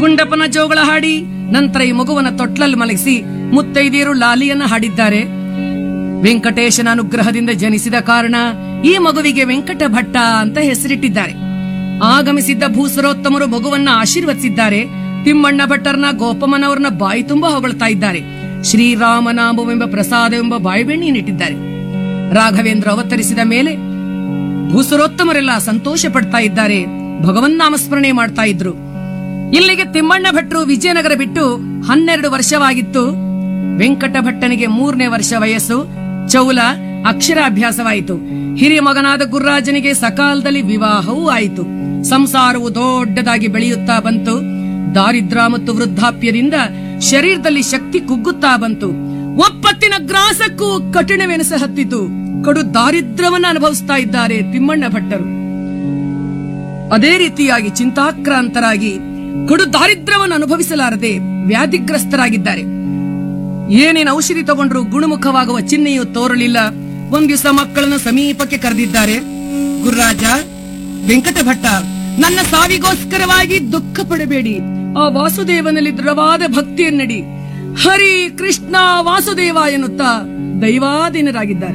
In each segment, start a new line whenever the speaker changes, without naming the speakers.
ಗುಂಡಪ್ಪನ ಜೋಗಳ ಹಾಡಿ ನಂತರ ಈ ಮಗುವನ್ನ ತೊಟ್ಲಲ್ಲಿ ಮಲಗಿಸಿ ಮುತ್ತೈದೆಯರು ಲಾಲಿಯನ್ನ ಹಾಡಿದ್ದಾರೆ ವೆಂಕಟೇಶನ ಅನುಗ್ರಹದಿಂದ ಜನಿಸಿದ ಕಾರಣ ಈ ಮಗುವಿಗೆ ವೆಂಕಟ ಭಟ್ಟ ಅಂತ ಹೆಸರಿಟ್ಟಿದ್ದಾರೆ ಆಗಮಿಸಿದ್ದ ಭೂಸರೋತ್ತಮರು ಮಗುವನ್ನ ಆಶೀರ್ವದಿಸಿದ್ದಾರೆ ತಿಮ್ಮಣ್ಣ ಭಟ್ಟರನ್ನ ಗೋಪಮ್ಮನವರನ್ನ ಬಾಯಿ ತುಂಬಾ ಹೊಗಳ್ತಾ ಇದ್ದಾರೆ ಶ್ರೀರಾಮನಾಮವೆಂಬ ಪ್ರಸಾದವೆಂಬ ಬಾಯಿಬೆಣ್ಣೆಯನ್ನಿಟ್ಟಿದ್ದಾರೆ ರಾಘವೇಂದ್ರ ಅವತರಿಸಿದ ಮೇಲೆ ಭೂಸರೋತ್ತಮರೆಲ್ಲ ಸಂತೋಷ ಪಡ್ತಾ ಇದ್ದಾರೆ ಭಗವನ್ ನಾಮಸ್ಮರಣೆ ಮಾಡ್ತಾ ಇದ್ರು ಇಲ್ಲಿಗೆ ತಿಮ್ಮಣ್ಣ ಭಟ್ರು ವಿಜಯನಗರ ಬಿಟ್ಟು ಹನ್ನೆರಡು ವರ್ಷವಾಗಿತ್ತು ವೆಂಕಟ ಭಟ್ಟನಿಗೆ ಮೂರನೇ ವರ್ಷ ವಯಸ್ಸು ಚೌಲ ಅಕ್ಷರಾಭ್ಯಾಸವಾಯಿತು ಹಿರಿಯ ಮಗನಾದ ಗುರ್ರಾಜನಿಗೆ ಸಕಾಲದಲ್ಲಿ ವಿವಾಹವೂ ಆಯಿತು ಸಂಸಾರವು ದೊಡ್ಡದಾಗಿ ಬೆಳೆಯುತ್ತಾ ಬಂತು ದಾರಿದ್ರ ಮತ್ತು ವೃದ್ಧಾಪ್ಯದಿಂದ ಶರೀರದಲ್ಲಿ ಶಕ್ತಿ ಕುಗ್ಗುತ್ತಾ ಬಂತು ಒಪ್ಪತ್ತಿನ ಗ್ರಾಸಕ್ಕೂ ಕಠಿಣವೆನಿಸ ಹತ್ತಿತು ಕಡು ದಾರಿದ್ರ್ಯವನ್ನ ಅನುಭವಿಸ್ತಾ ಇದ್ದಾರೆ ತಿಮ್ಮಣ್ಣ ಭಟ್ಟರು ಅದೇ ರೀತಿಯಾಗಿ ಚಿಂತಾಕ್ರಾಂತರಾಗಿ ಕಡು ದಾರಿದ್ರ್ಯವನ್ನು ಅನುಭವಿಸಲಾರದೆ ವ್ಯಾಧಿಗ್ರಸ್ತರಾಗಿದ್ದಾರೆ ಏನೇನು ಔಷಧಿ ತಗೊಂಡ್ರು ಗುಣಮುಖವಾಗುವ ಚಿಹ್ನೆಯು ತೋರಲಿಲ್ಲ ಒಂದ್ ದಿವಸ ಮಕ್ಕಳನ್ನು ಸಮೀಪಕ್ಕೆ ಕರೆದಿದ್ದಾರೆ ಗುರುರಾಜ ವೆಂಕಟ ಭಟ್ಟ ನನ್ನ ಸಾವಿಗೋಸ್ಕರವಾಗಿ ದುಃಖ ಪಡಬೇಡಿ ಆ ವಾಸುದೇವನಲ್ಲಿ ದೃಢವಾದ ಭಕ್ತಿಯನ್ನಡಿ ಹರಿ ಕೃಷ್ಣ ವಾಸುದೇವ ಎನ್ನುತ್ತಾ ದೈವಾಧೀನರಾಗಿದ್ದಾರೆ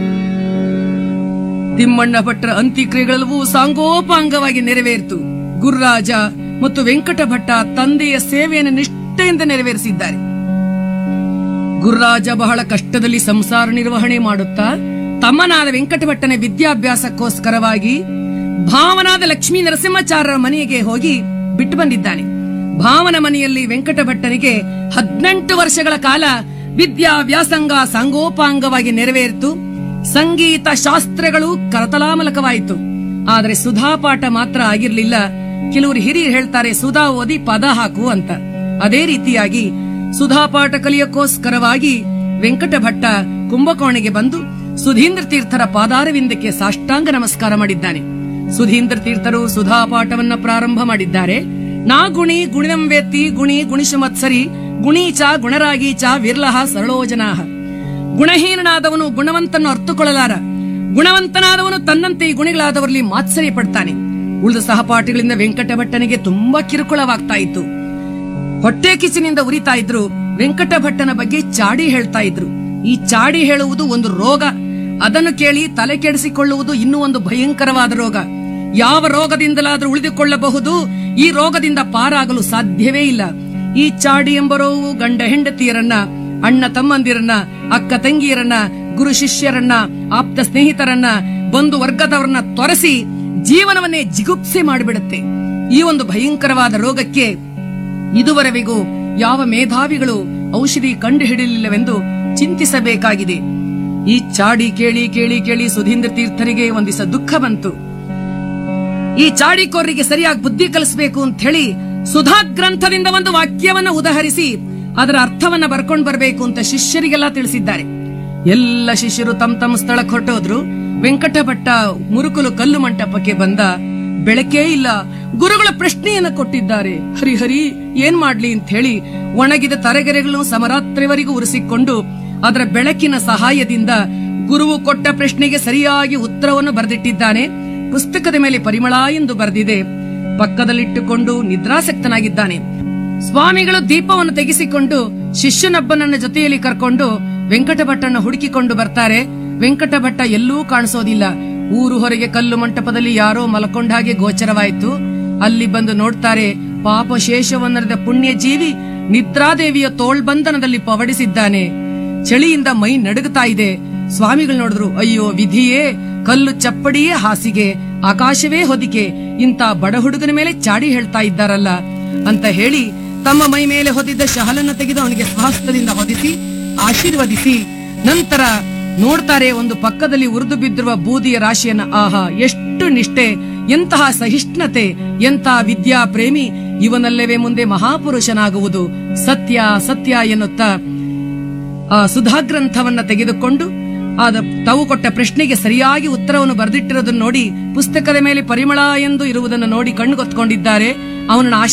ತಿಮ್ಮಣ್ಣ ಭಟ್ರ ಅಂತ್ಯಕ್ರಿಯೆಗಳೆಲ್ಲವೂ ಸಾಂಗೋಪಾಂಗವಾಗಿ ನೆರವೇರಿತು ಗುರುರಾಜ ಮತ್ತು ವೆಂಕಟ ಭಟ್ಟ ತಂದೆಯ ಸೇವೆಯನ್ನು ನಿಷ್ಠೆಯಿಂದ ನೆರವೇರಿಸಿದ್ದಾರೆ ಗುರುರಾಜ ಬಹಳ ಕಷ್ಟದಲ್ಲಿ ಸಂಸಾರ ನಿರ್ವಹಣೆ ಮಾಡುತ್ತಾ ತಮ್ಮನಾದ ವೆಂಕಟಭಟ್ಟನ ವಿದ್ಯಾಭ್ಯಾಸಕ್ಕೋಸ್ಕರವಾಗಿ ಭಾವನಾದ ಲಕ್ಷ್ಮೀ ನರಸಿಂಹಾಚಾರ್ಯರ ಮನೆಗೆ ಹೋಗಿ ಬಿಟ್ಟು ಬಂದಿದ್ದಾನೆ ಭಾವನ ಮನೆಯಲ್ಲಿ ವೆಂಕಟಭಟ್ಟನಿಗೆ ಹದಿನೆಂಟು ವರ್ಷಗಳ ಕಾಲ ವಿದ್ಯಾ ವ್ಯಾಸಂಗ ಸಾಂಗೋಪಾಂಗವಾಗಿ ನೆರವೇರಿತು ಸಂಗೀತ ಶಾಸ್ತ್ರಗಳು ಕರತಲಾಮಲಕವಾಯಿತು ಆದರೆ ಸುಧಾಪಾಠ ಮಾತ್ರ ಆಗಿರ್ಲಿಲ್ಲ ಕೆಲವರು ಹಿರಿಯರು ಹೇಳ್ತಾರೆ ಸುಧಾ ಓದಿ ಪದ ಹಾಕು ಅಂತ ಅದೇ ರೀತಿಯಾಗಿ ಸುಧಾಪಾಠ ಕಲಿಯಕ್ಕೋಸ್ಕರವಾಗಿ ವೆಂಕಟ ಭಟ್ಟ ಕುಂಭಕೋಣೆಗೆ ಬಂದು ಸುಧೀಂದ್ರ ತೀರ್ಥರ ಪಾದಾರವಿಂದಕ್ಕೆ ಸಾಷ್ಟಾಂಗ ನಮಸ್ಕಾರ ಮಾಡಿದ್ದಾನೆ ಸುಧೀಂದ್ರ ತೀರ್ಥರು ಸುಧಾಪಾಠವನ್ನ ಪ್ರಾರಂಭ ಮಾಡಿದ್ದಾರೆ ನಾ ಗುಣಿ ಗುಣಿನಂ ವೇತ್ತಿ ಗುಣಿ ಗುಣಿಶು ಮತ್ಸರಿ ಗುಣಿ ಚ ಗುಣರಾಗಿ ಚ ವಿರ್ಲಹ ಸರಳೋಜನಾಹ ಗುಣಹೀನನಾದವನು ಗುಣವಂತನ್ನು ಅರ್ಥಕೊಳ್ಳಲಾರ ಗುಣವಂತನಾದವನು ತನ್ನಂತೆ ಈ ಗುಣಿಗಳಾದವರಲ್ಲಿ ಮಾತ್ಸರ್ಯ ಪಡ್ತಾನೆ ಉಳಿದ ಸಹಪಾಠಿಗಳಿಂದ ವೆಂಕಟ ಭಟ್ಟನಿಗೆ ತುಂಬಾ ಕಿರುಕುಳವಾಗ್ತಾ ಇತ್ತು ಹೊಟ್ಟೆ ಕಿಚಿನಿಂದ ಉರಿತಾ ಇದ್ರು ವೆಂಕಟ ಭಟ್ಟನ ಬಗ್ಗೆ ಚಾಡಿ ಹೇಳ್ತಾ ಇದ್ರು ಈ ಚಾಡಿ ಹೇಳುವುದು ಒಂದು ರೋಗ ಅದನ್ನು ಕೇಳಿ ತಲೆ ಕೆಡಿಸಿಕೊಳ್ಳುವುದು ಇನ್ನೂ ಒಂದು ಭಯಂಕರವಾದ ರೋಗ ಯಾವ ರೋಗದಿಂದಲಾದ್ರೂ ಉಳಿದುಕೊಳ್ಳಬಹುದು ಈ ರೋಗದಿಂದ ಪಾರಾಗಲು ಸಾಧ್ಯವೇ ಇಲ್ಲ ಈ ಚಾಡಿ ಎಂಬ ರೋಗವು ಗಂಡ ಹೆಂಡತಿಯರನ್ನ ಅಣ್ಣ ತಮ್ಮಂದಿರನ್ನ ಅಕ್ಕ ತಂಗಿಯರನ್ನ ಗುರು ಶಿಷ್ಯರನ್ನ ಆಪ್ತ ಸ್ನೇಹಿತರನ್ನ ಬಂಧು ವರ್ಗದವರನ್ನ ತೊರೆಸಿ ಜೀವನವನ್ನೇ ಜಿಗುಪ್ಸೆ ಮಾಡಿಬಿಡುತ್ತೆ ಈ ಒಂದು ಭಯಂಕರವಾದ ರೋಗಕ್ಕೆ ಇದುವರೆವಿಗೂ ಯಾವ ಮೇಧಾವಿಗಳು ಔಷಧಿ ಕಂಡುಹಿಡಿಯಲಿಲ್ಲವೆಂದು ಚಿಂತಿಸಬೇಕಾಗಿದೆ ಈ ಚಾಡಿ ಕೇಳಿ ಕೇಳಿ ಕೇಳಿ ಸುಧೀಂದ್ರ ತೀರ್ಥರಿಗೆ ಒಂದಿಸ ದುಃಖ ಬಂತು ಈ ಚಾಡಿಕೋರರಿಗೆ ಸರಿಯಾಗಿ ಬುದ್ಧಿ ಕಲಿಸಬೇಕು ಅಂತ ಹೇಳಿ ಸುಧಾ ಗ್ರಂಥದಿಂದ ಒಂದು ವಾಕ್ಯವನ್ನ ಉದಾಹರಿಸಿ ಅದರ ಅರ್ಥವನ್ನ ಬರ್ಕೊಂಡ್ ಬರಬೇಕು ಅಂತ ಶಿಷ್ಯರಿಗೆಲ್ಲ ತಿಳಿಸಿದ್ದಾರೆ ಎಲ್ಲ ಶಿಷ್ಯರು ತಮ್ಮ ತಮ್ಮ ಸ್ಥಳಕ್ಕೆ ಹೊರಟೋದ್ರು ವೆಂಕಟ ಭಟ್ಟ ಮುರುಕುಲು ಕಲ್ಲು ಮಂಟಪಕ್ಕೆ ಬಂದ ಬೆಳಕೇ ಇಲ್ಲ ಗುರುಗಳ ಪ್ರಶ್ನೆಯನ್ನ ಕೊಟ್ಟಿದ್ದಾರೆ ಹರಿಹರಿ ಏನ್ ಮಾಡ್ಲಿ ಅಂತ ಹೇಳಿ ಒಣಗಿದ ತರಗೆರೆಗಳನ್ನು ಸಮರಾತ್ರಿವರೆಗೂ ಉರಿಸಿಕೊಂಡು ಅದರ ಬೆಳಕಿನ ಸಹಾಯದಿಂದ ಗುರುವು ಕೊಟ್ಟ ಪ್ರಶ್ನೆಗೆ ಸರಿಯಾಗಿ ಉತ್ತರವನ್ನು ಬರೆದಿಟ್ಟಿದ್ದಾನೆ ಪುಸ್ತಕದ ಮೇಲೆ ಪರಿಮಳ ಎಂದು ಬರೆದಿದೆ ಪಕ್ಕದಲ್ಲಿಟ್ಟುಕೊಂಡು ನಿದ್ರಾಸಕ್ತನಾಗಿದ್ದಾನೆ ಸ್ವಾಮಿಗಳು ದೀಪವನ್ನು ತೆಗೆಸಿಕೊಂಡು ಶಿಷ್ಯನೊಬ್ಬನನ್ನ ಜೊತೆಯಲ್ಲಿ ಕರ್ಕೊಂಡು ವೆಂಕಟಭಟ್ಟನ ಹುಡುಕಿಕೊಂಡು ಬರ್ತಾರೆ ವೆಂಕಟಭಟ್ಟ ಎಲ್ಲೂ ಕಾಣಿಸೋದಿಲ್ಲ ಊರು ಹೊರಗೆ ಕಲ್ಲು ಮಂಟಪದಲ್ಲಿ ಯಾರೋ ಮಲಕೊಂಡ ಹಾಗೆ ಗೋಚರವಾಯಿತು ಅಲ್ಲಿ ಬಂದು ನೋಡ್ತಾರೆ ಪಾಪ ಶೇಷವನ್ನರದ ಪುಣ್ಯ ಜೀವಿ ನಿದ್ರಾದೇವಿಯ ತೋಳ್ಬಂಧನದಲ್ಲಿ ಪವಡಿಸಿದ್ದಾನೆ ಚಳಿಯಿಂದ ಮೈ ನಡುಗುತ್ತಾ ಇದೆ ಸ್ವಾಮಿಗಳು ನೋಡಿದ್ರು ಅಯ್ಯೋ ವಿಧಿಯೇ ಕಲ್ಲು ಚಪ್ಪಡಿಯೇ ಹಾಸಿಗೆ ಆಕಾಶವೇ ಹೊದಿಕೆ ಇಂತ ಬಡ ಹುಡುಗನ ಮೇಲೆ ಚಾಡಿ ಹೇಳ್ತಾ ಇದ್ದಾರಲ್ಲ ಅಂತ ಹೇಳಿ ತಮ್ಮ ಮೈ ಮೇಲೆ ಹೊದಿದ್ದ ಶಹಲನ್ನ ತೆಗೆದು ಅವನಿಗೆ ಸ್ವಹಸ್ತದಿಂದ ಹೊದಿಸಿ ಆಶೀರ್ವದಿಸಿ ನಂತರ ನೋಡ್ತಾರೆ ಒಂದು ಪಕ್ಕದಲ್ಲಿ ಉರಿದು ಬಿದ್ದಿರುವ ಬೂದಿಯ ರಾಶಿಯನ್ನ ಆಹಾ ಎಷ್ಟು ನಿಷ್ಠೆ ಎಂತಹ ಸಹಿಷ್ಣುತೆ ಎಂತಹ ವಿದ್ಯಾ ಪ್ರೇಮಿ ಇವನಲ್ಲವೇ ಮುಂದೆ ಮಹಾಪುರುಷನಾಗುವುದು ಸತ್ಯ ಸತ್ಯ ಎನ್ನುತ್ತಾ ಆ ಸುಧಾಗ್ರಂಥವನ್ನ ತೆಗೆದುಕೊಂಡು ಆದ ತಾವು ಕೊಟ್ಟ ಪ್ರಶ್ನೆಗೆ ಸರಿಯಾಗಿ ಉತ್ತರವನ್ನು ಬರೆದಿಟ್ಟಿರೋದನ್ನು ನೋಡಿ ಪುಸ್ತಕದ ಮೇಲೆ ಪರಿಮಳ ಎಂದು ಇರುವುದನ್ನು ನೋಡಿ ಕಣ್ಣುಗೊತ್ಕೊಂಡಿದ್ದಾರೆ ಅವನನ್ನು